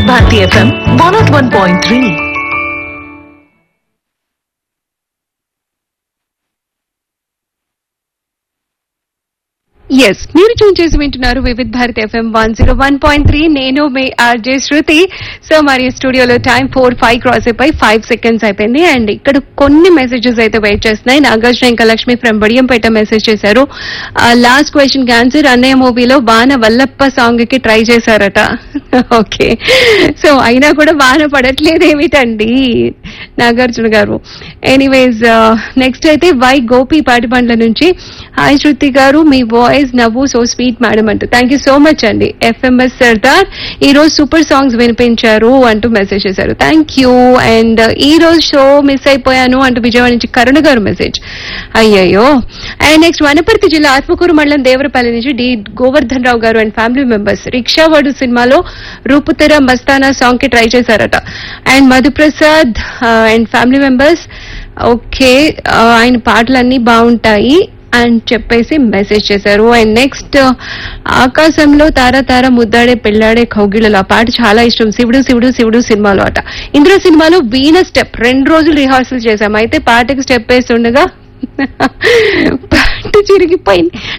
Bharati FM one naught one point three yes మీరు tune చేసి వింటున్నారు Vividh Bharat FM one zero one point three నేను మీ ఆర్జే శృతి సో మరి స్టూడియోలో టైం ఫోర్ ఫైవ్ క్రాస్ అయిపోయి ఫైవ్ సెకండ్స్ అయిపోయింది అండ్ ఇక్కడ కొన్ని మెసేజెస్ అయితే వెయిట్ చేస్తున్నాయి నాగార్జున ఇంకా లక్ష్మి ఫ్రమ్ బడియంపేట మెసేజ్ చేశారు లాస్ట్ క్వశ్చన్ కి ఆన్సర్ అన్నయ్య మూవీలో వాన వల్లప్ప సాంగ్ కి ట్రై చేశారట ఓకే సో అయినా కూడా వాన పడట్లేదు ఏమిటండి నాగార్జున గారు ఎనీవేస్ నెక్స్ట్ అయితే వై గోపి పాటిబండ్ల నుంచి హాయ్ శృతి గారు మీ వాయిస్ నవ్వు సో స్వీట్ మేడం అంటూ థ్యాంక్ యూ సో మచ్ అండి ఎఫ్ఎంఎస్ సర్దార్ ఈ రోజు సూపర్ సాంగ్స్ వినిపించారు అంటూ మెసేజ్ చేశారు థ్యాంక్ యూ అండ్ ఈ రోజు షో మిస్ అయిపోయాను అంటూ విజయవాడ నుంచి కరుణ గారు మెసేజ్ అయ్యయ్యో అండ్ నెక్స్ట్ వనపర్తి జిల్లా ఆత్మకూరు మండలం దేవరపల్లి నుంచి డి గోవర్ధన్ రావు గారు అండ్ ఫ్యామిలీ మెంబర్స్ రిక్షావాడు సినిమాలో రూపుతెర మస్తానా సాంగ్ కి ట్రై చేశారట and Madhuprasad and family members okay ఆయన పాటలన్నీ బాగుంటాయి అని చెప్పేసి మెసేజ్ చేశారు అండ్ నెక్స్ట్ ఆకాశంలో తార తార ముద్దాడే పెళ్ళాడే కౌగిళ్ళలో ఆ పాట చాలా ఇష్టం శివుడు శివుడు శివుడు సినిమాలో అట ఇందులో సినిమాలో వీణ స్టెప్ రెండు రోజులు రిహార్సల్ చేశాం అయితే పాటకి స్టెప్ వేస్తుండగా పాట చిరిగిపోయింది